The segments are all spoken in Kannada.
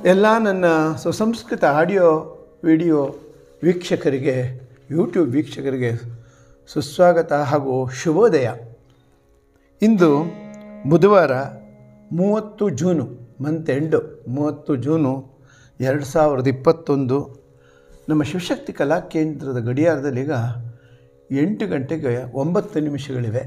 ಎಲ್ಲ ನನ್ನ ಸುಸಂಸ್ಕೃತ ಆಡಿಯೋ ವಿಡಿಯೋ ವೀಕ್ಷಕರಿಗೆ ಯೂಟ್ಯೂಬ್ ವೀಕ್ಷಕರಿಗೆ ಸುಸ್ವಾಗತ ಹಾಗೂ ಶುಭೋದಯ ಇಂದು ಬುಧವಾರ ಮೂವತ್ತು ಜೂನು ಮಂತ್ ಎಂಡು ಮೂವತ್ತು ಜೂನು ಎರಡು ಸಾವಿರದ ಇಪ್ಪತ್ತೊಂದು ನಮ್ಮ ಶಿವಶಕ್ತಿ ಕಲಾ ಕೇಂದ್ರದ ಗಡಿಯಾರದಲ್ಲೀಗ ಎಂಟು ಗಂಟೆಗೆ ಒಂಬತ್ತು ನಿಮಿಷಗಳಿವೆ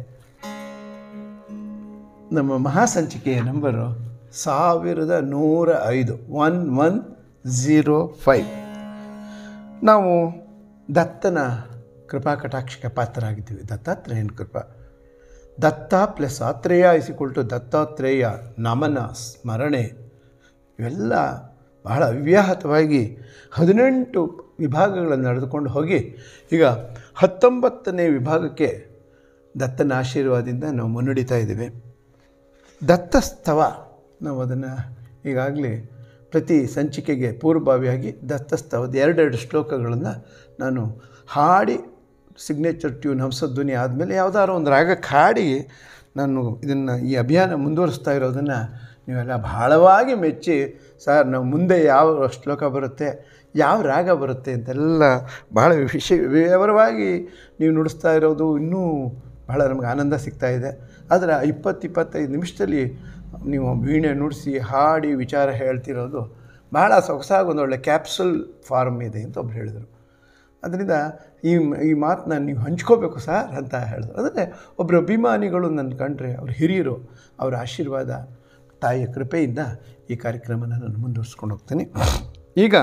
ನಮ್ಮ ಮಹಾಸಂಚಿಕೆಯ ನಂಬರು ಸಾವಿರದ ನೂರ ಐದು ಒನ್ ಒನ್ ಝೀರೋ ಫೈವ್ ನಾವು ದತ್ತನ ಕೃಪಾ ಕಟಾಕ್ಷಕ್ಕೆ ಪಾತ್ರರಾಗಿದ್ದೀವಿ ದತ್ತಾತ್ರೇಯನ ಕೃಪಾ ದತ್ತ ಪ್ಲಸ್ ಆತ್ರೇಯ ಇಸಿಕೊಳ್ಟು ದತ್ತಾತ್ರೇಯ ನಮನ ಸ್ಮರಣೆ ಇವೆಲ್ಲ ಬಹಳ ಅವ್ಯಾಹತವಾಗಿ ಹದಿನೆಂಟು ವಿಭಾಗಗಳನ್ನು ನಡೆದುಕೊಂಡು ಹೋಗಿ ಈಗ ಹತ್ತೊಂಬತ್ತನೇ ವಿಭಾಗಕ್ಕೆ ದತ್ತನ ಆಶೀರ್ವಾದದಿಂದ ನಾವು ಮುನ್ನಡೀತಾ ಇದ್ದೀವಿ ದತ್ತಸ್ತವ ನಾವು ಅದನ್ನು ಈಗಾಗಲೇ ಪ್ರತಿ ಸಂಚಿಕೆಗೆ ಪೂರ್ವಭಾವಿಯಾಗಿ ದತ್ತಸ್ತವದ ಎರಡೆರಡು ಶ್ಲೋಕಗಳನ್ನು ನಾನು ಹಾಡಿ ಸಿಗ್ನೇಚರ್ ಟ್ಯೂನ್ ಹಂಸಧ್ವನಿ ಆದಮೇಲೆ ಯಾವುದಾದ್ರು ಒಂದು ರಾಗಕ್ಕೆ ಹಾಡಿ ನಾನು ಇದನ್ನು ಈ ಅಭಿಯಾನ ಮುಂದುವರಿಸ್ತಾ ಇರೋದನ್ನು ನೀವೆಲ್ಲ ಬಹಳವಾಗಿ ಮೆಚ್ಚಿ ಸರ್ ನಾವು ಮುಂದೆ ಯಾವ ಶ್ಲೋಕ ಬರುತ್ತೆ ಯಾವ ರಾಗ ಬರುತ್ತೆ ಅಂತೆಲ್ಲ ಬಹಳ ವಿಷಯ ವಿವರವಾಗಿ ನೀವು ನುಡಿಸ್ತಾ ಇರೋದು ಇನ್ನೂ ಬಹಳ ನಮಗೆ ಆನಂದ ಸಿಗ್ತಾ ಇದೆ ಆದರೆ ಇಪ್ಪತ್ತು ಇಪ್ಪತ್ತೈದು ನಿಮಿಷದಲ್ಲಿ ನೀವು ವೀಣೆ ನುಡಿಸಿ ಹಾಡಿ ವಿಚಾರ ಹೇಳ್ತಿರೋದು ಬಹಳ ಸೊಗಸಾಗಿ ಒಂದು ಒಳ್ಳೆ ಕ್ಯಾಪ್ಸುಲ್ ಫಾರ್ಮ್ ಇದೆ ಅಂತ ಒಬ್ರು ಹೇಳಿದರು ಅದರಿಂದ ಈ ಈ ಮಾತನ್ನ ನೀವು ಹಂಚ್ಕೋಬೇಕು ಸರ್ ಅಂತ ಹೇಳಿದ್ರು ಅದನ್ನೇ ಒಬ್ಬರು ಅಭಿಮಾನಿಗಳು ನನ್ನ ಕಂಡ್ರೆ ಅವ್ರ ಹಿರಿಯರು ಅವರ ಆಶೀರ್ವಾದ ತಾಯಿಯ ಕೃಪೆಯಿಂದ ಈ ಕಾರ್ಯಕ್ರಮನ ನಾನು ಮುಂದುವರ್ಸ್ಕೊಂಡು ಹೋಗ್ತೀನಿ ಈಗ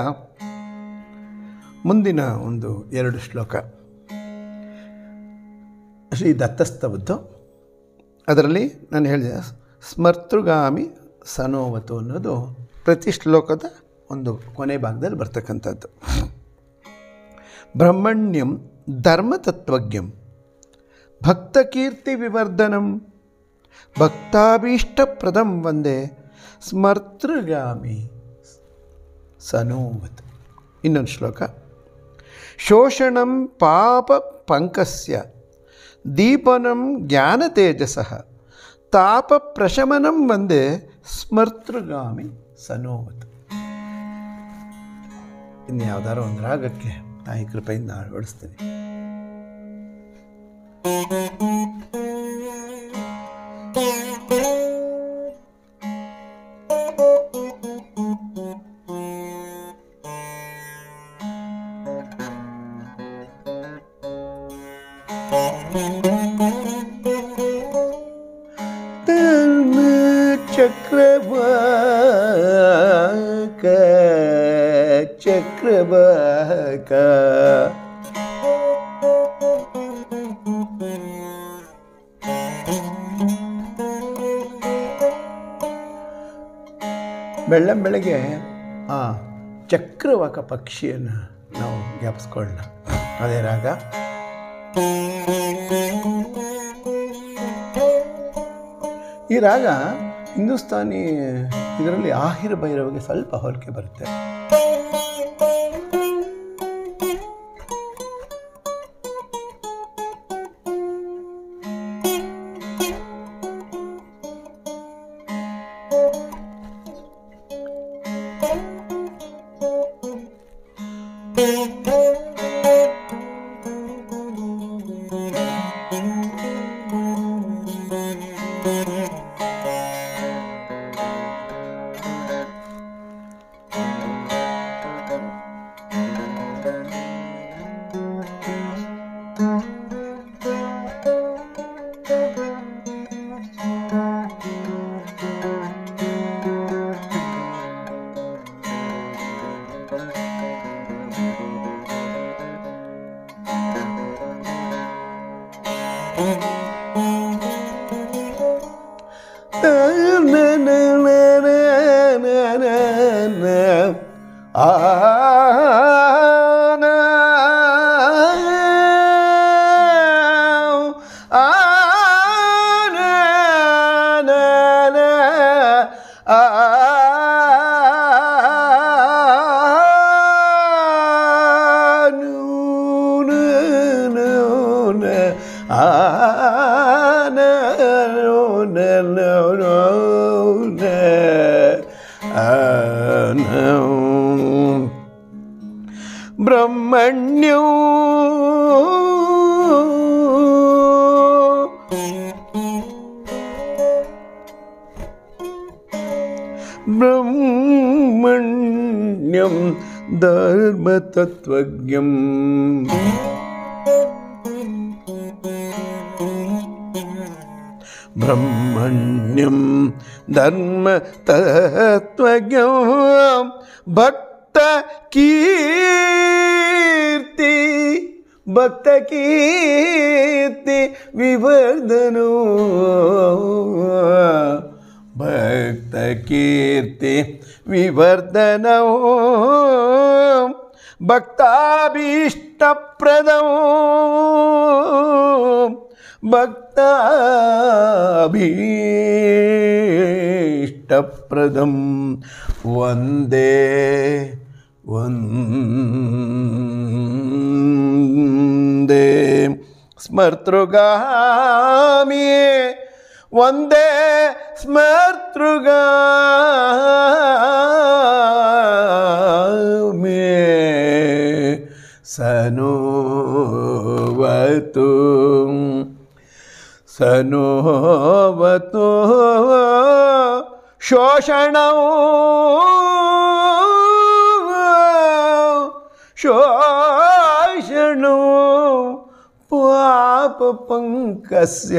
ಮುಂದಿನ ಒಂದು ಎರಡು ಶ್ಲೋಕ ಶ್ರೀ ದತ್ತಸ್ತವದ್ದು ಅದರಲ್ಲಿ ನಾನು ಹೇಳಿದೆ ಸ್ಮರ್ತೃಗಾಮಿ ಸನೋವತು ಅನ್ನೋದು ಪ್ರತಿ ಶ್ಲೋಕದ ಒಂದು ಕೊನೆ ಭಾಗದಲ್ಲಿ ಬರ್ತಕ್ಕಂಥದ್ದು ಬ್ರಹ್ಮಣ್ಯಂ ಧರ್ಮತತ್ವಜ್ಞಂ ಭಕ್ತಕೀರ್ತಿ ವಿವರ್ಧನಂ ಭಕ್ತಾಭೀಷ್ಟಪ್ರದಂ ವಂದೇ ಸ್ಮರ್ತೃಗಾಮಿ ಸನೋವತ್ ಇನ್ನೊಂದು ಶ್ಲೋಕ ಶೋಷಣಂ ಪಾಪ ಪಂಕಸ್ಯ ದೀಪನಂ ಜ್ಞಾನತೇಜಸಃ ತಾಪ ಪ್ರಶಮನಂ ವಂದೇ ಸ್ಮರ್ತೃಗಾಮಿ ಸನೋವತ್ ಇನ್ನು ಯಾವ್ದಾರೋ ಒಂದು ರಾಗಕ್ಕೆ ತಾಯಿ ಕೃಪೆಯಿಂದ ಅಳವಡಿಸ್ತೀನಿ ಚಕ್ರವಾಕ ಚಕ್ರವಾಕ ಬೆಳ್ಳಂ ಬೆಳಗ್ಗೆ ಆ ಚಕ್ರವಾಕ ಪಕ್ಷಿಯನ್ನು ನಾವು ಜ್ಞಾಪಿಸ್ಕೊಳ್ಳೋಣ ಅದೇ ರಾಗ ಈ ರಾಗ ಹಿಂದೂಸ್ತಾನಿ ಇದರಲ್ಲಿ ಆಹಿರ ಭೈರವಿಗೆ ಸ್ವಲ್ಪ ಹೋಲಿಕೆ ಬರುತ್ತೆ ತತ್ವಜ್ಞಂ ಬ್ರಹ್ಮಣ್ಯಂ ಧರ್ಮ ತತ್ವಜ್ಞಂ ಭಕ್ತ ಕೀರ್ತಿ ಭಕ್ತ ಕೀರ್ತಿ ವಿವರ್ಧನೋ ಭಕ್ತ ಕೀರ್ತಿ ವಿವರ್ಧನೋ ಭಕ್ತಾಭೀಷ್ಟಪ್ರದೋ ಭಕ್ತಾಭೀಷ್ಟಪ್ರದಂ ವಂದೇ ವಂದೇ ಸ್ಮರ್ತೃಗಾಮಿ ವಂದೇ ಸ್ಮರ್ತೃಗಾಮಿ ಸನೋವತು ಸನೋವತು ಶೋಷಣೌ ಶೋಷಣೋ ಪಾಪ ಪಂಕಸ್ಯ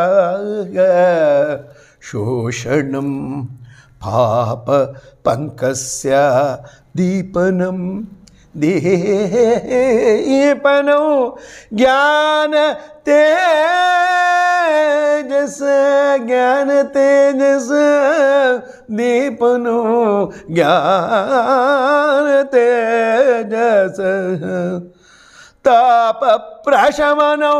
ಶೋಷಣಂ ಪಾಪ ಪಂಕಸ್ಯ ದೀಪನಂ ದೀಪನೋ ಜ್ಞಾನ ತೇಜಸ ಜ್ಞಾನ ತೇಜಸ ದೀಪನೋ ಜ್ಞಾನ ತೇಜಸ ತಾಪ ಪ್ರಶಮನೌ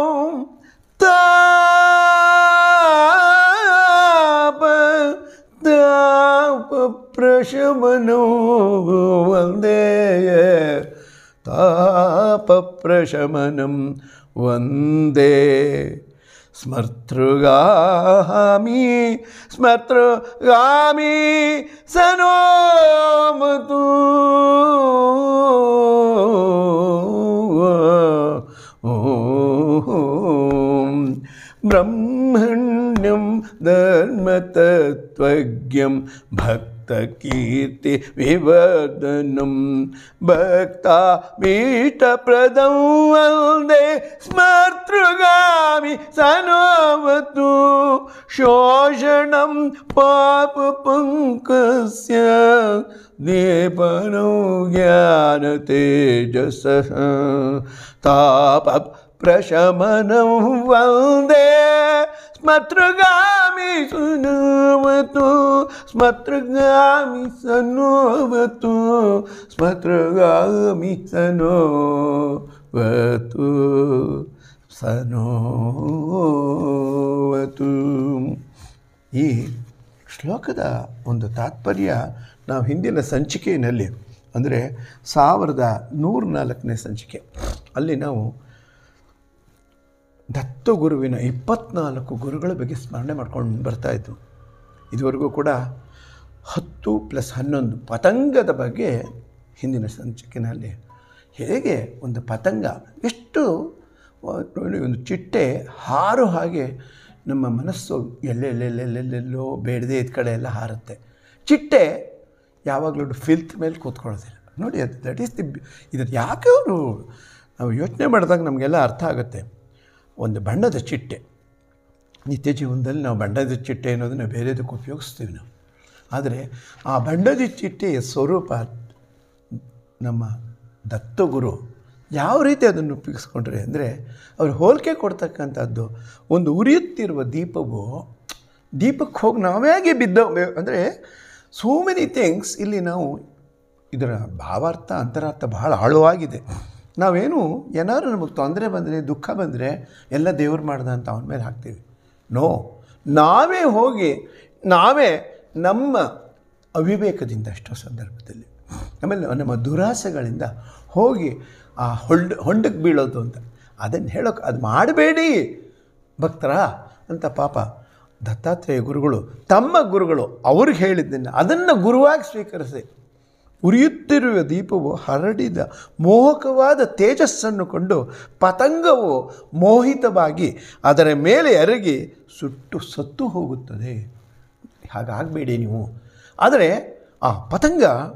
ತಾಪ ತಾಪ ಪ್ರಶಮನೋ ವಂದೇ ತಾಪ ಪ್ರಶಮನಂ ವಂದೇ ಸ್ಮರ್ತೃಗಾಮಿ ಸ್ಮರ್ತೃಗಾಮಿ ಸನೋಮತು ಬ್ರಹ್ಮಣ್ಯಂ ಧರ್ಮತತ್ವಜ್ಞಂ ಭಕ್ತಕೀರ್ತಿ ವಿವರ್ಧನಂ ಭಕ್ತಾಭೀಷ್ಟಪ್ರದಂ ವಂದೇ ಸ್ಮರ್ತೃಗಾಮಿ ಸನೋವತು ಶೋಷಣಂ ಪಾಪ ಪಂಕಸ್ಯ ದೀಪನೋ ಜ್ಞಾನ ತೇಜಸ ತಾಪ ಪ್ರಶಮನಂ ವಂದೇ ಸ್ಮತೃಗಾಮಿ ಸುನೋವತು ಸ್ಮತೃಗಾಮಿ ಸನೋವತು ಸ್ಮತೃಗಾಮಿ ಸನೋವತು ಸನೋವತು ಈ ಶ್ಲೋಕದ ಒಂದು ತಾತ್ಪರ್ಯ ನಾವು ಹಿಂದಿನ ಸಂಚಿಕೆಯಲ್ಲಿ ಅಂದರೆ ಸಾವಿರದ ನೂರ ನಾಲ್ಕನೇ ಸಂಚಿಕೆ ಅಲ್ಲಿ ನಾವು ದತ್ತು ಗುರುವಿನ ಇಪ್ಪತ್ನಾಲ್ಕು ಗುರುಗಳ ಬಗ್ಗೆ ಸ್ಮರಣೆ ಮಾಡ್ಕೊಂಡು ಬರ್ತಾಯಿದ್ವು ಇದುವರೆಗೂ ಕೂಡ ಹತ್ತು ಪ್ಲಸ್ ಹನ್ನೊಂದು ಪತಂಗದ ಬಗ್ಗೆ ಹಿಂದಿನ ಸಂಚಿಕೆಯಲ್ಲಿ ಹೇಗೆ ಒಂದು ಪತಂಗ ಎಷ್ಟು ನೋಡಿ ಒಂದು ಚಿಟ್ಟೆ ಹಾರು ಹಾಗೆ ನಮ್ಮ ಮನಸ್ಸು ಎಲ್ಲೆಲ್ಲೆಲ್ಲೆಲ್ಲೆಲ್ಲೋ ಬೇಡದೇ ಇದ್ದ ಕಡೆ ಎಲ್ಲ ಹಾರುತ್ತೆ ಚಿಟ್ಟೆ ಯಾವಾಗಲೂ ಫಿಲ್ತ್ ಮೇಲೆ ಕೂತ್ಕೊಳ್ಳೋದಿಲ್ಲ ನೋಡಿ ಅದು ದಟ್ ಈಸ್ ದಿ ಇದು ಯಾಕೆ ಅವರು ನಾವು ಯೋಚನೆ ಮಾಡಿದಾಗ ನಮಗೆಲ್ಲ ಅರ್ಥ ಆಗುತ್ತೆ ಒಂದು ಬಣ್ಣದ ಚಿಟ್ಟೆ ನಿತ್ಯ ಜೀವನದಲ್ಲಿ ನಾವು ಬಣ್ಣದ ಚಿಟ್ಟೆ ಅನ್ನೋದನ್ನು ಬೇರೆದಕ್ಕೆ ಉಪಯೋಗಿಸ್ತೀವಿ ನಾವು ಆದರೆ ಆ ಬಣ್ಣದ ಚಿಟ್ಟೆಯ ಸ್ವರೂಪ ನಮ್ಮ ದತ್ತಗುರು ಯಾವ ರೀತಿ ಅದನ್ನು ಉಪಯೋಗಿಸ್ಕೊಂಡ್ರೆ ಅಂದರೆ ಅವರು ಹೋಲಿಕೆ ಕೊಡ್ತಕ್ಕಂಥದ್ದು ಒಂದು ಉರಿಯುತ್ತಿರುವ ದೀಪವು ದೀಪಕ್ಕೆ ಹೋಗಿ ನಾವಾಗೆ ಬಿದ್ದ ಅಂದರೆ ಸೋ ಮೆನಿ ಥಿಂಗ್ಸ್ ಇಲ್ಲಿ ನಾವು ಇದರ ಭಾವಾರ್ಥ ಅಂತರಾರ್ಥ ಬಹಳ ಆಳವಾಗಿದೆ ನಾವೇನು ಏನಾದ್ರು ನಮಗೆ ತೊಂದರೆ ಬಂದರೆ ದುಃಖ ಬಂದರೆ ಎಲ್ಲ ದೇವ್ರು ಮಾಡ್ದ ಅಂತ ಅವನ ಮೇಲೆ ಹಾಕ್ತೀವಿ ನೋ ನಾವೇ ಹೋಗಿ ನಾವೇ ನಮ್ಮ ಅವಿವೇಕದಿಂದ ಎಷ್ಟೋ ಸಂದರ್ಭದಲ್ಲಿ ಆಮೇಲೆ ನಮ್ಮ ದುರಾಸೆಗಳಿಂದ ಹೋಗಿ ಆ ಹೊಂಡ ಹೊಂಡಕ್ಕೆ ಬೀಳೋದು ಅಂತ ಅದನ್ನು ಹೇಳೋಕೆ ಅದು ಮಾಡಬೇಡಿ ಭಕ್ತರ ಅಂತ ಪಾಪ ದತ್ತಾತ್ರೇಯ ಗುರುಗಳು ತಮ್ಮ ಗುರುಗಳು ಅವ್ರಿಗೆ ಹೇಳಿದ್ದನ್ನು ಅದನ್ನು ಗುರುವಾಗಿ ಸ್ವೀಕರಿಸಿ ಉರಿಯುತ್ತಿರುವ ದೀಪವು ಹರಡಿದ ಮೋಹಕವಾದ ತೇಜಸ್ಸನ್ನು ಕೊಂಡು ಪತಂಗವು ಮೋಹಿತವಾಗಿ ಅದರ ಮೇಲೆ ಎರಗಿ ಸುಟ್ಟು ಸತ್ತು ಹೋಗುತ್ತದೆ ಹಾಗಾಗಬೇಡಿ ನೀವು ಆದರೆ ಆ ಪತಂಗ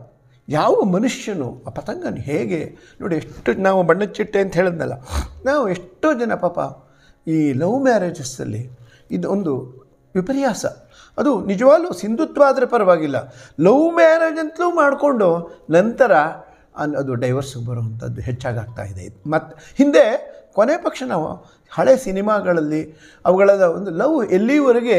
ಯಾವ ಮನುಷ್ಯನು ಆ ಪತಂಗನ ಹೇಗೆ ನೋಡಿ ಎಷ್ಟು ನಾವು ಬಣ್ಣದ ಚಿಟ್ಟೆ ಅಂತ ಹೇಳಿದ್ನಲ್ಲ ನಾವು ಎಷ್ಟೋ ಜನ ಪಾಪ ಈ ಲವ್ ಮ್ಯಾರೇಜಸ್ಸಲ್ಲಿ ಇದು ಒಂದು ವಿಪರ್ಯಾಸ ಅದು ನಿಜವಾಗ್ಲೂ ಸಿಂಧುತ್ವ ಆದರೆ ಪರವಾಗಿಲ್ಲ ಲವ್ ಮ್ಯಾರೇಜ್ ಅಂತಲೂ ಮಾಡಿಕೊಂಡು ನಂತರ ಅನ್- ಅದು ಡೈವರ್ಸ್ಗೆ ಬರುವಂಥದ್ದು ಹೆಚ್ಚಾಗಾಗ್ತಾ ಇದೆ ಮತ್ತು ಹಿಂದೆ ಕೊನೆ ಪಕ್ಷ ನಾವು ಹಳೆ ಸಿನಿಮಾಗಳಲ್ಲಿ ಅವುಗಳ ಒಂದು ಲವ್ ಎಲ್ಲಿವರೆಗೆ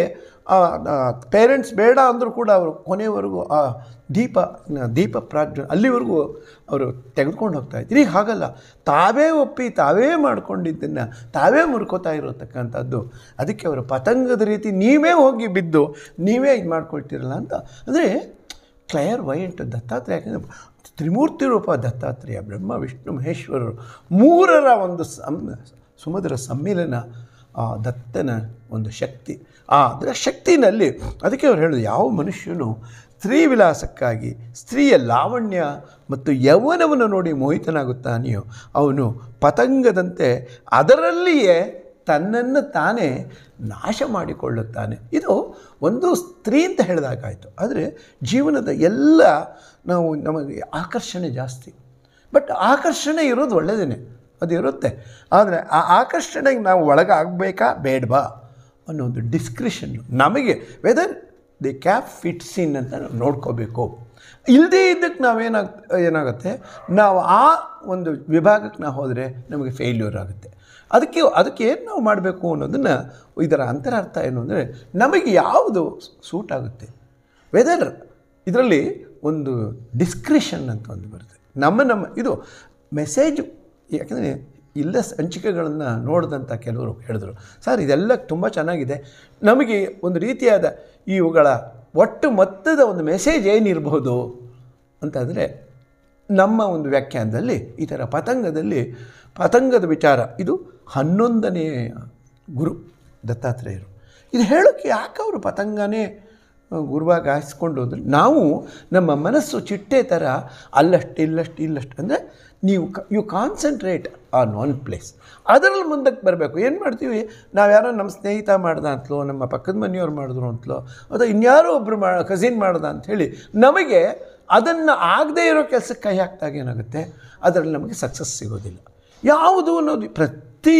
ಪೇರೆಂಟ್ಸ್ ಬೇಡ ಅಂದರೂ ಕೂಡ ಅವರು ಕೊನೆವರೆಗೂ ಆ ದೀಪ ದೀಪ ಪ್ರಾಜ್ಞ ಅಲ್ಲಿವರೆಗೂ ಅವರು ತೆಗೆದುಕೊಂಡು ಹೋಗ್ತಾ ಇದ್ರು ಈಗ ಹಾಗಲ್ಲ ತಾವೇ ಒಪ್ಪಿ ತಾವೇ ಮಾಡ್ಕೊಂಡಿದ್ದನ್ನು ತಾವೇ ಮುರ್ಕೋತಾ ಇರತಕ್ಕಂಥದ್ದು ಅದಕ್ಕೆ ಅವರು ಪತಂಗದ ರೀತಿ ನೀವೇ ಹೋಗಿ ಬಿದ್ದು ನೀವೇ ಇದು ಮಾಡ್ಕೊಳ್ತೀರಲ್ಲ ಅಂತ ಅಂದರೆ ಕ್ಲಯರ್ ವೈಂಟ್ ದತ್ತಾತ್ರೇಯ ಯಾಕಂದರೆ ತ್ರಿಮೂರ್ತಿ ರೂಪ ದತ್ತಾತ್ರೇಯ ಬ್ರಹ್ಮ ವಿಷ್ಣು ಮಹೇಶ್ವರರು ಮೂರರ ಒಂದು ಸಮ್ ಸುಮಧುರ ಸಮ್ಮಿಲನ ಆ ದತ್ತನ ಒಂದು ಶಕ್ತಿ ಆ ಅದರ ಶಕ್ತಿನಲ್ಲಿ ಅದಕ್ಕೆ ಅವ್ರು ಹೇಳೋದು ಯಾವ ಮನುಷ್ಯನು ಸ್ತ್ರೀ ವಿಲಾಸಕ್ಕಾಗಿ ಸ್ತ್ರೀಯ ಲಾವಣ್ಯ ಮತ್ತು ಯೌವನವನ್ನು ನೋಡಿ ಮೋಹಿತನಾಗುತ್ತಾನೆಯೋ ಅವನು ಪತಂಗದಂತೆ ಅದರಲ್ಲಿಯೇ ತನ್ನನ್ನು ತಾನೇ ನಾಶ ಮಾಡಿಕೊಳ್ಳುತ್ತಾನೆ ಇದು ಒಂದು ಸ್ತ್ರೀ ಅಂತ ಹೇಳಿದಾಗಾಯಿತು ಆದರೆ ಜೀವನದ ಎಲ್ಲ ನಾವು ನಮಗೆ ಆಕರ್ಷಣೆ ಜಾಸ್ತಿ ಬಟ್ ಆಕರ್ಷಣೆ ಇರೋದು ಒಳ್ಳೆಯದೇ ಅದು ಇರುತ್ತೆ ಆದರೆ ಆ ಆಕರ್ಷಣೆಗೆ ನಾವು ಒಳಗಾಗಬೇಕಾ ಬೇಡವಾ ಅನ್ನೋ ಒಂದು ಡಿಸ್ಕ್ರಿಷನ್ ನಮಗೆ whether the cap fits in ಅಂತ ನಾವು ನೋಡ್ಕೋಬೇಕು ಇಲ್ಲದೇ ಇದ್ದಕ್ಕೆ ನಾವೇನಾಗ ಏನಾಗುತ್ತೆ ನಾವು ಆ ಒಂದು ವಿಭಾಗಕ್ಕೆ ನಾವು ಹೋದರೆ ನಮಗೆ ಫೇಲ್ಯೂರ್ ಆಗುತ್ತೆ ಅದಕ್ಕೆ ಅದಕ್ಕೆ ಏನು ನಾವು ಮಾಡಬೇಕು ಅನ್ನೋದನ್ನು ಇದರ ಅಂತರಾರ್ಥ ಏನು ಅಂದರೆ ನಮಗೆ ಯಾವುದು ಸೂಟ್ ಆಗುತ್ತೆ ವೆದರ್ ಇದರಲ್ಲಿ ಒಂದು ಡಿಸ್ಕ್ರಿಷನ್ ಅಂತ ಒಂದು ಬರುತ್ತೆ ನಮ್ಮ ನಮ್ಮ ಇದು ಮೆಸೇಜ್ ಯಾಕಂದರೆ ಇಲ್ಲ ಹಂಚಿಕೆಗಳನ್ನು ನೋಡಿದಂಥ ಕೆಲವರು ಹೇಳಿದ್ರು ಸರ್ ಇದೆಲ್ಲ ತುಂಬ ಚೆನ್ನಾಗಿದೆ ನಮಗೆ ಒಂದು ರೀತಿಯಾದ ಇವುಗಳ ಒಟ್ಟು ಮೊತ್ತದ ಒಂದು ಮೆಸೇಜ್ ಏನಿರಬಹುದು ಅಂತಂದರೆ ನಮ್ಮ ಒಂದು ವ್ಯಾಖ್ಯಾನದಲ್ಲಿ ಈ ಥರ ಪತಂಗದಲ್ಲಿ ಪತಂಗದ ವಿಚಾರ ಇದು ಹನ್ನೊಂದನೇ ಗುರು ದತ್ತಾತ್ರೇಯರು ಇದು ಹೇಳೋಕ್ಕೆ ಯಾಕೆ ಅವರು ಪತಂಗನೇ ಗುರುವಾಗಿ ಹಾಯಿಸ್ಕೊಂಡು ಅಂದರೆ ನಾವು ನಮ್ಮ ಮನಸ್ಸು ಚಿಟ್ಟೆ ಥರ ಅಲ್ಲಷ್ಟು ಇಲ್ಲಷ್ಟು ಇಲ್ಲಷ್ಟು ಅಂದರೆ ನೀವು ಕ you concentrate on one place ಅದರಲ್ಲಿ ಮುಂದಕ್ಕೆ ಬರಬೇಕು ಏನು ಮಾಡ್ತೀವಿ ನಾವು ಯಾರೋ ನಮ್ಮ ಸ್ನೇಹಿತ ಮಾಡ್ದ ಅಂತಲೋ ನಮ್ಮ ಪಕ್ಕದ ಮನೆಯವ್ರು ಮಾಡಿದ್ರು ಅಂತಲೋ ಅಥವಾ ಇನ್ಯಾರೋ ಒಬ್ಬರು ಮಾ ಕಸಿನ್ ಮಾಡ್ದ ಅಂಥೇಳಿ ನಮಗೆ ಅದನ್ನು ಆಗದೇ ಇರೋ ಕೆಲಸಕ್ಕೆ ಕೈ ಹಾಕಿದಾಗ ಏನಾಗುತ್ತೆ ಅದರಲ್ಲಿ ನಮಗೆ ಸಕ್ಸಸ್ ಸಿಗೋದಿಲ್ಲ ಯಾವುದು ಅನ್ನೋದು ಪ್ರತಿ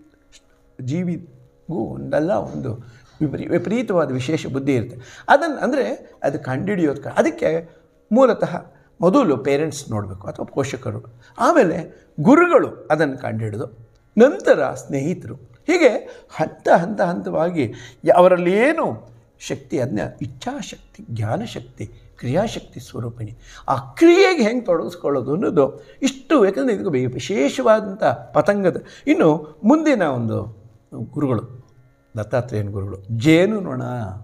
ಜೀವಿಗೂ ಒಂದಲ್ಲ ಒಂದು ವಿಪರೀ ವಿಪರೀತವಾದ ವಿಶೇಷ ಬುದ್ಧಿ ಇರುತ್ತೆ ಅದನ್ನು ಅಂದರೆ ಅದು ಕಂಡುಹಿಡಿಯೋದಕ್ಕೆ ಅದಕ್ಕೆ ಮೂಲತಃ ಮೊದಲು ಪೇರೆಂಟ್ಸ್ ನೋಡಬೇಕು ಅಥವಾ ಪೋಷಕರು ಆಮೇಲೆ ಗುರುಗಳು ಅದನ್ನು ಕಂಡುಹಿಡಿದು ನಂತರ ಸ್ನೇಹಿತರು ಹೀಗೆ ಹಂತ ಹಂತ ಹಂತವಾಗಿ ಯ- ಅವರಲ್ಲಿ ಏನು ಶಕ್ತಿ ಅದನ್ನ ಇಚ್ಛಾಶಕ್ತಿ ಜ್ಞಾನಶಕ್ತಿ ಕ್ರಿಯಾಶಕ್ತಿ ಸ್ವರೂಪಿಣಿ ಆ ಕ್ರಿಯೆಗೆ ಹೆಂಗೆ ತೊಡಗಿಸ್ಕೊಳ್ಳೋದು ಅನ್ನೋದು ಇಷ್ಟು ಯಾಕಂದರೆ ಇದಕ್ಕೆ ಬೆ- ವಿಶೇಷವಾದಂಥ ಪತಂಗದ ಇನ್ನು ಮುಂದಿನ ಒಂದು ಗುರುಗಳು ದತ್ತಾತ್ರೇಯನ ಗುರುಗಳು ಜೇನು ನೊಣ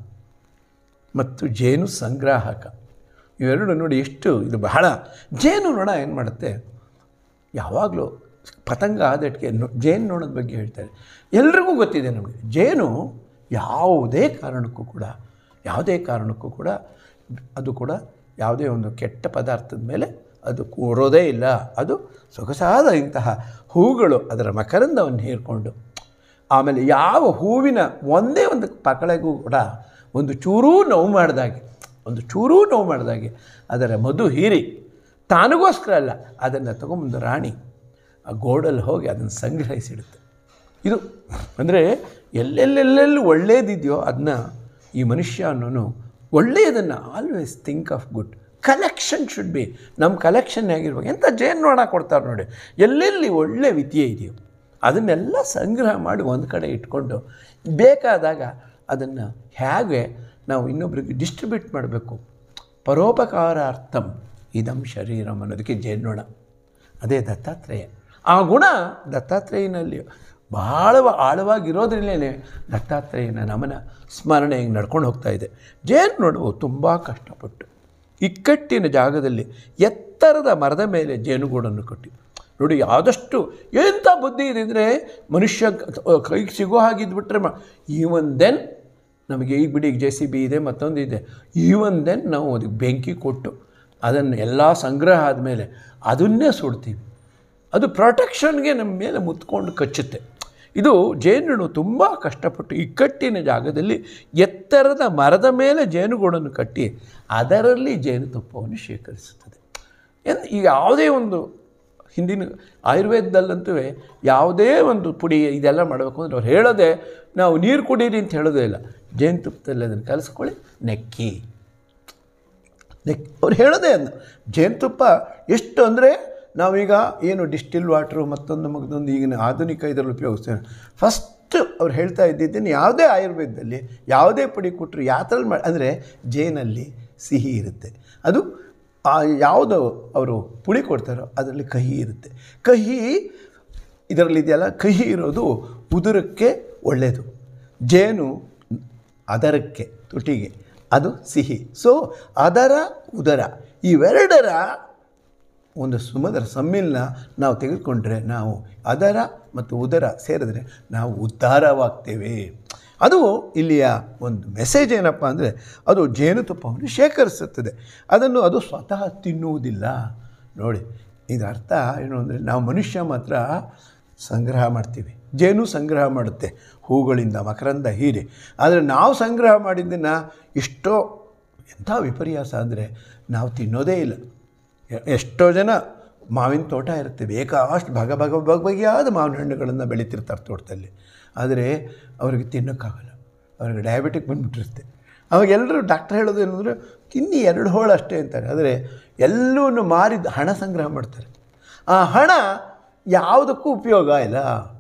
ಮತ್ತು ಜೇನು ಸಂಗ್ರಾಹಕ ಇವೆರಡು ನೋಡಿ ಎಷ್ಟು ಇದು ಬಹಳ ಜೇನು ನೊಣ ಏನು ಮಾಡುತ್ತೆ ಯಾವಾಗಲೂ ಪತಂಗ ಆದಟ್ಟಿಗೆ ನೊ ಜೇನು ನೊಣದ ಬಗ್ಗೆ ಹೇಳ್ತಾರೆ ಎಲ್ರಿಗೂ ಗೊತ್ತಿದೆ ನಮಗೆ ಜೇನು ಯಾವುದೇ ಕಾರಣಕ್ಕೂ ಕೂಡ ಯಾವುದೇ ಕಾರಣಕ್ಕೂ ಕೂಡ ಅದು ಕೂಡ ಯಾವುದೇ ಒಂದು ಕೆಟ್ಟ ಪದಾರ್ಥದ ಮೇಲೆ ಅದು ಕೂರೋದೇ ಇಲ್ಲ ಅದು ಸೊಗಸಾದ ಇಂತಹ ಹೂಗಳು ಅದರ ಮಕರಂದವನ್ನು ಹೀರ್ಕೊಂಡು ಆಮೇಲೆ ಯಾವ ಹೂವಿನ ಒಂದೇ ಒಂದು ಪಕಳೆಗೂ ಕೂಡ ಒಂದು ಚೂರೂ ನೋವು ಮಾಡಿದಾಗೆ ಒಂದು ಚೂರೂ ನೋವು ಮಾಡಿದಾಗೆ ಅದರ ಮಧು ಹೀರಿ ತಾನಿಗೋಸ್ಕರ ಅಲ್ಲ ಅದನ್ನು ತಗೊಂಬಂದು ರಾಣಿ ಆ ಗೋಡಲ್ಲಿ ಹೋಗಿ ಅದನ್ನು ಸಂಗ್ರಹಿಸಿಡುತ್ತೆ ಇದು ಅಂದರೆ ಎಲ್ಲೆಲ್ಲೆಲ್ಲೆಲ್ಲಿ ಒಳ್ಳೇದಿದೆಯೋ ಅದನ್ನ ಈ ಮನುಷ್ಯ ಅನ್ನೋನು ಒಳ್ಳೆಯದನ್ನು always think of good collection should be ನಮ್ಮ ಕಲೆಕ್ಷನ್ ಹೇಗಿರ್ಬೇಕು ಎಂಥ ಜೇನು ನೋಡ ಕೊಡ್ತಾರೆ ನೋಡಿ ಎಲ್ಲೆಲ್ಲಿ ಒಳ್ಳೆ ವಿದ್ಯೆ ಇದೆಯೋ ಅದನ್ನೆಲ್ಲ ಸಂಗ್ರಹ ಮಾಡಿ ಒಂದು ಕಡೆ ಇಟ್ಕೊಂಡು ಬೇಕಾದಾಗ ಅದನ್ನು ಹೇಗೆ ನಾವು ಇನ್ನೊಬ್ರಿಗೆ ಡಿಸ್ಟ್ರಿಬ್ಯೂಟ್ ಮಾಡಬೇಕು ಪರೋಪಕಾರಾರ್ಥಂ ಇದಂ ಶರೀರಂ ಅನ್ನೋದಕ್ಕೆ ಜೇನ್ನೋಣ ಅದೇ ದತ್ತಾತ್ರೇಯ ಆ ಗುಣ ದತ್ತಾತ್ರೇಯನಲ್ಲಿ ಬಹಳ ಆಳವಾಗಿರೋದ್ರಲ್ಲೇ ದತ್ತಾತ್ರೇಯನ ನಮನ ಸ್ಮರಣೆ ಹಿಂಗೆ ನಡ್ಕೊಂಡು ಹೋಗ್ತಾ ಇದೆ ಜೇನು ನೋಡುವು ತುಂಬ ಕಷ್ಟಪಟ್ಟು ಇಕ್ಕಟ್ಟಿನ ಜಾಗದಲ್ಲಿ ಎತ್ತರದ ಮರದ ಮೇಲೆ ಜೇನುಗೂಡನ್ನು ಕಟ್ಟಿ ನೋಡಿ ಆದಷ್ಟು ಎಂಥ ಬುದ್ಧಿ ಇದೆ ಅಂದರೆ ಮನುಷ್ಯ ಕ- ಕೈಗೆ ಸಿಗೋ ಹಾಗಿದ್ಬಿಟ್ರೆ ಮ ಈವನ್ ದೆನ್ ನಮಗೆ ಈಗ ಬಿಡಿ ಜೆ ಸಿ ಬಿ ಇದೆ ಮತ್ತೊಂದು ಇದೆ ಈವನ್ ದೆನ್ ನಾವು ಅದಕ್ಕೆ ಬೆಂಕಿ ಕೊಟ್ಟು ಅದನ್ನು ಎಲ್ಲ ಸಂಗ್ರಹ ಆದಮೇಲೆ ಅದನ್ನೇ ಸುಡ್ತೀವಿ ಅದು ಪ್ರೊಟೆಕ್ಷನ್ಗೆ ನಮ್ಮ ಮೇಲೆ ಮುತ್ಕೊಂಡು ಕಚ್ಚುತ್ತೆ ಇದು ಜೇನುಗಳು ತುಂಬ ಕಷ್ಟಪಟ್ಟು ಇಕ್ಕಟ್ಟಿನ ಜಾಗದಲ್ಲಿ ಎತ್ತರದ ಮರದ ಮೇಲೆ ಜೇನುಗೂಡನ್ನು ಕಟ್ಟಿ ಅದರಲ್ಲಿ ಜೇನುತುಪ್ಪವನ್ನು ಶೇಖರಿಸುತ್ತದೆ ಎನ್ ಈಗ ಯಾವುದೇ ಒಂದು ಹಿಂದಿನ ಆಯುರ್ವೇದದಲ್ಲಂತೂ ಯಾವುದೇ ಒಂದು ಪುಡಿ ಇದೆಲ್ಲ ಮಾಡಬೇಕು ಅಂದ್ರೆ ಅವ್ರು ಹೇಳೋದೇ ನಾವು ನೀರು ಕುಡೀರಿ ಅಂತ ಹೇಳೋದೇ ಇಲ್ಲ ಜೇನುತುಪ್ಪದಲ್ಲಿ ಅದನ್ನು ಕಲಿಸ್ಕೊಳ್ಳಿ ನೆಕ್ಕಿ ನೆಕ್ ಅವ್ರು ಹೇಳೋದೇ ಅನ್ನ ಜೇನುತುಪ್ಪ ಎಷ್ಟು ಅಂದರೆ ನಾವೀಗ ಏನು ಡಿಸ್ಟಿಲ್ ವಾಟ್ರು ಮತ್ತೊಂದು ಮಗದೊಂದು ಈಗಿನ ಆಧುನಿಕ ಇದರಲ್ಲಿ ಉಪಯೋಗಿಸ್ತೇವೆ ಫಸ್ಟ್ ಅವ್ರು ಹೇಳ್ತಾ ಇದ್ದಿದ್ದೇನೆ ಯಾವುದೇ ಆಯುರ್ವೇದದಲ್ಲಿ ಯಾವುದೇ ಪುಡಿ ಕೊಟ್ಟರು ಯಾವ ಥರ ಮಾಡಿ ಅಂದರೆ ಜೇನಲ್ಲಿ ಸಿಹಿ ಇರುತ್ತೆ ಅದು ಆ ಯಾವುದು ಅವರು ಪುಡಿ ಕೊಡ್ತಾರೋ ಅದರಲ್ಲಿ ಕಹಿ ಇರುತ್ತೆ ಕಹಿ ಇದರಲ್ಲಿ ಇದೆಯಲ್ಲ ಕಹಿ ಇರೋದು ಉದುರಕ್ಕೆ ಒಳ್ಳೆಯದು ಜೇನು ಅದರಕ್ಕೆ ತುಟಿಗೆ ಅದು ಸಿಹಿ ಸೊ ಅದರ ಉದರ ಇವೆರಡರ ಒಂದು ಸುಮಧುರ ಸಮ್ಮಿಲನ ನಾವು ತೆಗೆದುಕೊಂಡ್ರೆ ನಾವು ಅದರ ಮತ್ತು ಉದರ ಸೇರಿದ್ರೆ ನಾವು ಉದ್ಧಾರವಾಗ್ತೇವೆ ಅದು ಇಲ್ಲಿಯ ಒಂದು ಮೆಸೇಜ್ ಏನಪ್ಪ ಅಂದರೆ ಅದು ಜೇನುತುಪ್ಪವನ್ನು ಶೇಖರಿಸುತ್ತದೆ ಅದನ್ನು ಅದು ಸ್ವತಃ ತಿನ್ನುವುದಿಲ್ಲ ನೋಡಿ ಇದರ ಅರ್ಥ ಏನು ಅಂದರೆ ನಾವು ಮನುಷ್ಯ ಮಾತ್ರ ಸಂಗ್ರಹ ಮಾಡ್ತೀವಿ ಜೇನು ಸಂಗ್ರಹ ಮಾಡುತ್ತೆ ಹೂಗಳಿಂದ ಮಕರಂದ ಹೀರೆ ಆದರೆ ನಾವು ಸಂಗ್ರಹ ಮಾಡಿದ್ದನ್ನು ಎಷ್ಟೋ ಎಂಥ ವಿಪರ್ಯಾಸ ಅಂದರೆ ನಾವು ತಿನ್ನೋದೇ ಇಲ್ಲ ಎ- ಎಷ್ಟೋ ಜನ ಮಾವಿನ ತೋಟ ಇರುತ್ತೆ ಬೇಕಾಷ್ಟು ಭಗ ಭಗ ಬಗೆ ಬಗೆಯಾದ ಮಾವಿನ ಹಣ್ಣುಗಳನ್ನು ಬೆಳೀತಿರ್ತಾರೆ ತೋಟದಲ್ಲಿ ಆದರೆ ಅವ್ರಿಗೆ ತಿನ್ನೋಕ್ಕಾಗಲ್ಲ ಅವ್ರಿಗೆ ಡಯಾಬಿಟಿಕ್ ಬಂದುಬಿಟ್ಟಿರುತ್ತೆ ಅವಾಗ ಎಲ್ಲರೂ ಡಾಕ್ಟರ್ ಹೇಳೋದು ಏನಂದರೆ ತಿನ್ನಿ ಎರಡು ಹೋಳು ಅಷ್ಟೇ ಅಂತಾರೆ ಆದರೆ ಎಲ್ಲವನ್ನು ಮಾರಿದ ಹಣ ಸಂಗ್ರಹ ಮಾಡ್ತಾರೆ ಆ ಹಣ ಯಾವುದಕ್ಕೂ ಉಪಯೋಗ ಇಲ್ಲ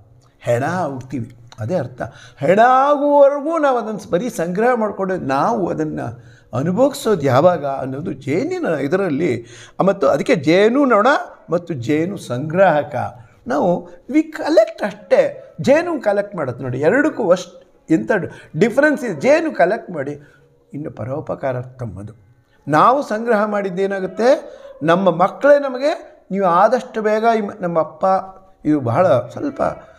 ಹೆಣ ಹುಡ್ತೀವಿ ಅದೇ ಅರ್ಥ ಹೆಣ ಆಗುವವರೆಗೂ ನಾವು ಅದನ್ನು ಬರೀ ಸಂಗ್ರಹ ಮಾಡಿಕೊಂಡು ನಾವು ಅದನ್ನು ಅನುಭವಿಸೋದು ಯಾವಾಗ ಅನ್ನೋದು ಜೇನಿನ ಇದರಲ್ಲಿ ಮತ್ತು ಅದಕ್ಕೆ ಜೇನು ನೊಣ ಮತ್ತು ಜೇನು ಸಂಗ್ರಾಹಕ ನಾವು ವಿ ಕಲೆಕ್ಟ್ ಅಷ್ಟೇ ಜೇನು ಕಲೆಕ್ಟ್ ಮಾಡೋದು ನೋಡಿ ಎರಡಕ್ಕೂ ಅಷ್ಟು ಎಂಥ ಡಿಫ್ರೆನ್ಸ್ ಇದೆ ಜೇನು ಕಲೆಕ್ಟ್ ಮಾಡಿ ಇನ್ನು ಪರೋಪಕಾರಾರ್ಥಂ ಅದು ನಾವು ಸಂಗ್ರಹ ಮಾಡಿದ್ದೇನಾಗುತ್ತೆ ನಮ್ಮ ಮಕ್ಕಳೇ ನಮಗೆ ನೀವು ಆದಷ್ಟು ಬೇಗ ಈ ಮ- ನಮ್ಮ ಅಪ್ಪ ಇದು ಬಹಳ ಸ್ವಲ್ಪ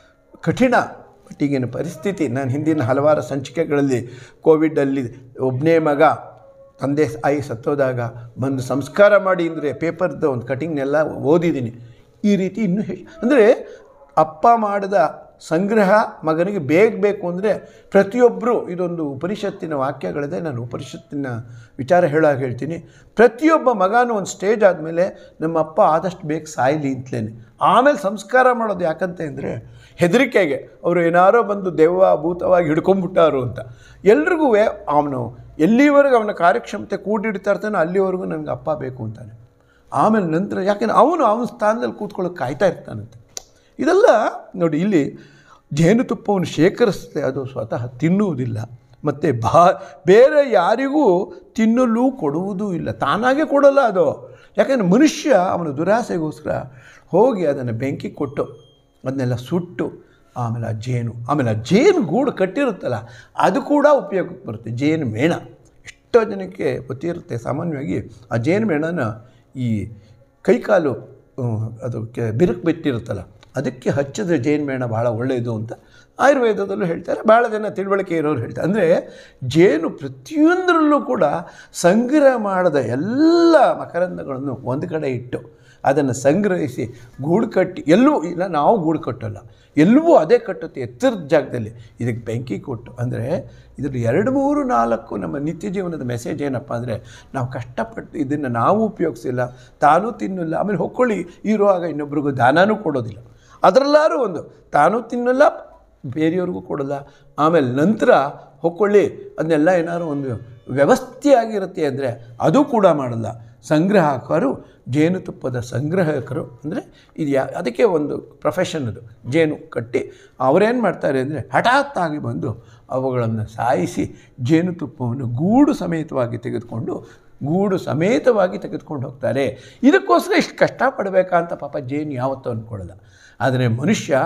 ಕಠಿಣ ಈಗಿನ ಪರಿಸ್ಥಿತಿ ನಾನು ಹಿಂದಿನ ಹಲವಾರು ಸಂಚಿಕೆಗಳಲ್ಲಿ ಕೋವಿಡಲ್ಲಿ ಒಬ್ಬನೇ ಮಗ ತಂದೆ ತಾಯಿ ಸತ್ತೋದಾಗ ಬಂದು ಸಂಸ್ಕಾರ ಮಾಡಿ ಅಂದರೆ ಪೇಪರ್ದು ಒಂದು ಕಟಿಂಗ್ನೆಲ್ಲ ಓದಿದ್ದೀನಿ ಈ ರೀತಿ ಇನ್ನೂ ಹೆಚ್ಚು ಅಂದರೆ ಅಪ್ಪ ಮಾಡಿದ ಸಂಗ್ರಹ ಮಗನಿಗೆ ಬೇಗ ಬೇಕು ಅಂದರೆ ಪ್ರತಿಯೊಬ್ಬರು ಇದೊಂದು ಉಪನಿಷತ್ತಿನ ವಾಕ್ಯಗಳಿದೆ ನಾನು ಉಪನಿಷತ್ತಿನ ವಿಚಾರ ಹೇಳಾಗ ಹೇಳ್ತೀನಿ ಪ್ರತಿಯೊಬ್ಬ ಮಗನೂ ಒಂದು ಸ್ಟೇಜ್ ಆದಮೇಲೆ ನಮ್ಮ ಅಪ್ಪ ಆದಷ್ಟು ಬೇಗ ಸಾಯಲಿ ಅಂತಲೇ ಆಮೇಲೆ ಸಂಸ್ಕಾರ ಮಾಡೋದು ಯಾಕಂತೆ ಅಂದರೆ ಹೆದರಿಕೆಗೆ ಅವರು ಏನಾರೋ ಬಂದು ದೆವ್ವ ಭೂತವಾಗಿ ಹಿಡ್ಕೊಂಬಿಟ್ಟಾರು ಅಂತ ಎಲ್ರಿಗೂ ಅವನು ಎಲ್ಲಿವರೆಗೂ ಅವನ ಕಾರ್ಯಕ್ಷಮತೆ ಕೂಡಿಡ್ತಾ ಇರ್ತಾನೋ ಅಲ್ಲಿವರೆಗೂ ನನಗೆ ಅಪ್ಪ ಬೇಕು ಅಂತಾನೆ ಆಮೇಲೆ ನಂತರ ಯಾಕೆಂದ್ರೆ ಅವನು ಅವನ ಸ್ಥಾನದಲ್ಲಿ ಕೂತ್ಕೊಳ್ಳೋಕೆ ಕಾಯ್ತಾ ಇರ್ತಾನಂತೆ ಇದೆಲ್ಲ ನೋಡಿ ಇಲ್ಲಿ ಜೇನುತುಪ್ಪವನ್ನು ಶೇಖರಿಸುತ್ತೆ ಅದು ಸ್ವತಃ ತಿನ್ನುವುದಿಲ್ಲ ಮತ್ತು ಬಾ ಬೇರೆ ಯಾರಿಗೂ ತಿನ್ನಲು ಕೊಡುವುದೂ ಇಲ್ಲ ತಾನಾಗೇ ಕೊಡಲ್ಲ ಅದು ಯಾಕೆಂದರೆ ಮನುಷ್ಯ ಅವನ ದುರಾಸೆಗೋಸ್ಕರ ಹೋಗಿ ಅದನ್ನು ಬೆಂಕಿ ಕೊಟ್ಟು ಅದನ್ನೆಲ್ಲ ಸುಟ್ಟು ಆಮೇಲೆ ಆ ಜೇನು ಆಮೇಲೆ ಆ ಜೇನು ಗೂಡು ಕಟ್ಟಿರುತ್ತಲ್ಲ ಅದು ಕೂಡ ಉಪಯೋಗಕ್ಕೆ ಬರುತ್ತೆ ಜೇನು ಮೇಣ ಎಷ್ಟೋ ಜನಕ್ಕೆ ಗೊತ್ತಿರುತ್ತೆ ಸಾಮಾನ್ಯವಾಗಿ ಆ ಜೇನು ಮೇಣನ ಈ ಕೈಕಾಲು ಹ್ಮ್, ಅದಕ್ಕೆ ಬಿರುಕು ಬಿಟ್ಟಿರುತ್ತಲ್ಲ ಅದಕ್ಕೆ ಹಚ್ಚಿದ್ರೆ ಜೇನು ಮೇಣ ಭಾಳ ಒಳ್ಳೆಯದು ಅಂತ ಆಯುರ್ವೇದದಲ್ಲೂ ಹೇಳ್ತಾರೆ ಭಾಳ ಜನ ತಿಳುವಳಿಕೆ ಇರೋರು ಹೇಳ್ತಾರೆ ಅಂದರೆ ಜೇನು ಪ್ರತಿಯೊಂದರಲ್ಲೂ ಕೂಡ ಸಂಗ್ರಹ ಮಾಡದ ಎಲ್ಲ ಮಕರಂದಗಳನ್ನು ಒಂದು ಕಡೆ ಇಟ್ಟು ಅದನ್ನು ಸಂಗ್ರಹಿಸಿ ಗೂಡು ಕಟ್ಟಿ ಎಲ್ಲೂ ಇಲ್ಲ ನಾವು ಗೂಡು ಕಟ್ಟಲ್ಲ ಎಲ್ಲವೂ ಅದೇ ಕಟ್ಟುತ್ತೆ ಎತ್ತರದ ಜಾಗದಲ್ಲಿ ಇದಕ್ಕೆ ಬೆಂಕಿ ಕೊಟ್ಟು ಅಂದರೆ ಇದ್ರ ಎರಡು ಮೂರು ನಾಲ್ಕು ನಮ್ಮ ನಿತ್ಯ ಜೀವನದ ಮೆಸೇಜ್ ಏನಪ್ಪ ಅಂದರೆ ನಾವು ಕಷ್ಟಪಟ್ಟು ಇದನ್ನು ನಾವು ಉಪಯೋಗಿಸಿಲ್ಲ ತಾನೂ ತಿನ್ನಲ್ಲ ಆಮೇಲೆ ಹೊಕ್ಕೊಳ್ಳಿ ಇರುವಾಗ ಇನ್ನೊಬ್ರಿಗೂ ದಾನನೂ ಕೊಡೋದಿಲ್ಲ ಅದರಲ್ಲಾರು ಒಂದು ತಾನೂ ತಿನ್ನಲ್ಲ ಬೇರೆಯವ್ರಿಗೂ ಕೊಡಲ್ಲ ಆಮೇಲೆ ನಂತರ ಹೊಕ್ಕೊಳ್ಳಿ ಅದನ್ನೆಲ್ಲ ಏನಾದ್ರು ಒಂದು ವ್ಯವಸ್ಥೆಯಾಗಿರುತ್ತೆ ಅಂದರೆ ಅದು ಕೂಡ ಮಾಡಲ್ಲ ಸಂಗ್ರಾಹಕರು ಜೇನುತುಪ್ಪದ ಸಂಗ್ರಾಹಕರು ಅಂದರೆ ಇದು ಯಾ ಅದಕ್ಕೆ ಒಂದು ಪ್ರೊಫೆಷನ್ ಅದು ಜೇನು ಕಟ್ಟಿ ಅವರೇನು ಮಾಡ್ತಾರೆ ಅಂದರೆ ಹಠಾತ್ತಾಗಿ ಬಂದು ಅವುಗಳನ್ನು ಸಾಯಿಸಿ ಜೇನುತುಪ್ಪವನ್ನು ಗೂಡು ಸಮೇತವಾಗಿ ತೆಗೆದುಕೊಂಡು ಗೂಡು ಸಮೇತವಾಗಿ ತೆಗೆದುಕೊಂಡು ಹೋಗ್ತಾರೆ ಇದಕ್ಕೋಸ್ಕರ ಇಷ್ಟು ಕಷ್ಟಪಡಬೇಕಾ ಅಂತ ಪಾಪ ಜೇನು ಯಾವತ್ತೂ ಅಂದ್ಕೊಳ್ಳಲ್ಲ ಆದರೆ ಮನುಷ್ಯ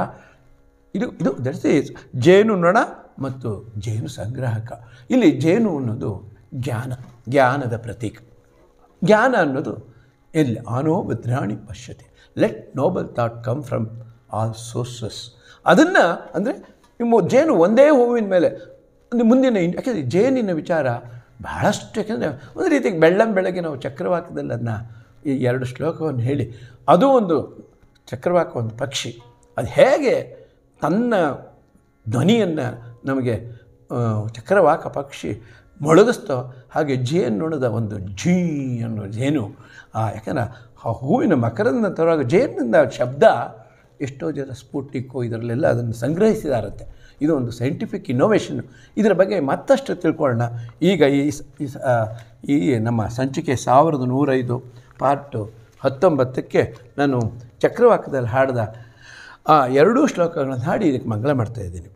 ಇದು ಇದು ದಟ್ಸ್ ಈಸ್ ಜೇನು ನೊಣ ಮತ್ತು ಜೇನು ಸಂಗ್ರಾಹಕ ಇಲ್ಲಿ ಜೇನು ಅನ್ನೋದು ಜ್ಞಾನ ಜ್ಞಾನದ ಪ್ರತೀಕ ಜ್ಞಾನ ಅನ್ನೋದು ಎಲ್ಲಿ ಆನೋ ಭದ್ರಾಣಿ ಪಶ್ಯತೆ let noble thought come from all sources ಅದನ್ನು ಅಂದರೆ ನಿಮ್ಮ ಜೇನು ಒಂದೇ ಹೂವಿನ ಮೇಲೆ ಒಂದು ಮುಂದಿನ ಇನ್- ಯಾಕೆಂದರೆ ಜೇನಿನ ವಿಚಾರ ಬಹಳಷ್ಟು ಯಾಕೆಂದರೆ ಒಂದು ರೀತಿಗೆ ಬೆಳ್ಳಂ ಬೆಳಗ್ಗೆ ನಾವು ಚಕ್ರವಾಕದಲ್ಲಿ ಅದನ್ನ ಈ ಎರಡು ಶ್ಲೋಕವನ್ನು ಹೇಳಿ ಅದು ಒಂದು ಚಕ್ರವಾಕ ಒಂದು ಪಕ್ಷಿ ಅದು ಹೇಗೆ ತನ್ನ ಧ್ವನಿಯನ್ನು ನಮಗೆ ಆ, ಚಕ್ರವಾಕ ಪಕ್ಷಿ ಮೊಳಗಿಸ್ತೋ ಹಾಗೆ ಜೇನ್ನೊಣದ ಒಂದು ಝೀ ಅನ್ನೋ ಜೇನು ಆ ಯಾಕಂದ್ರೆ ಆ ಹೂವಿನ ಮಕರಂದ ತರುವಾಗ ಜೇನಿನಿಂದ ಶಬ್ದ ಎಷ್ಟೋ ಜನ ಸ್ಫೂಟಿಕ್ಕು ಇದರಲ್ಲೆಲ್ಲ ಅದನ್ನು ಸಂಗ್ರಹಿಸಿದಾರಂತೆ ಇದು ಒಂದು ಸೈಂಟಿಫಿಕ್ ಇನ್ನೋವೇಷನ್ ಇದರ ಬಗ್ಗೆ ಮತ್ತಷ್ಟು ತಿಳ್ಕೊಳ್ಳೋಣ ಈಗ ಈ ಸ- ಈ ಸ- ಆ, ಈ ನಮ್ಮ ಸಂಚಿಕೆ ಸಾವಿರದ ನೂರೈದು ಪಾರ್ಟು ಹತ್ತೊಂಬತ್ತಕ್ಕೆ ನಾನು ಚಕ್ರವಾಕದಲ್ಲಿ ಹಾಡಿದ ಆ ಎರಡೂ ಶ್ಲೋಕಗಳನ್ನು ಹಾಡಿ ಇದಕ್ಕೆ ಮಂಗಳ ಮಾಡ್ತಾ ಇದ್ದೀನಿ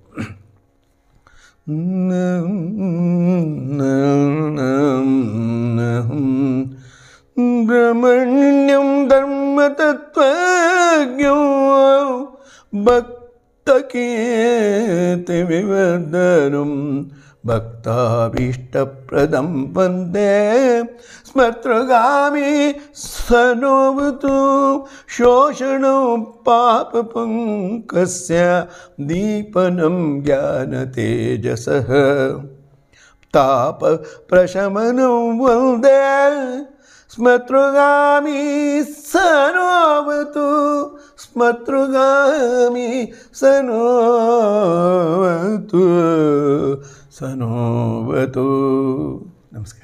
ಬ್ರಹ್ಮಣ್ಯಂ ಧರ್ಮತತ್ವಜ್ಞೋ ಭಕ್ತಕೀರ್ತಿ ವಿವರ್ಧನಂ ಭಕ್ತಾಭೀಷ್ಟಪ್ರದಂ ವಂದೇ ಸ್ಮರ್ತೃಗಾಮಿ ಸನೋವತು ಶೋಷಣೋ ಪಾಪಪಂಕಸ್ಯ ದೀಪನಂ ಜ್ಞಾನತೇಜಸಃ ತಾಪ ಪ್ರಶಮನಂ ವಂದೇ ಸ್ಮತೃಗಾಮಿ ಸನೋವತು ಸ್ಮತೃಗಾಮಿ ಸನೋವತು ಸನೋವತು ನಮಸ್ಕಾರ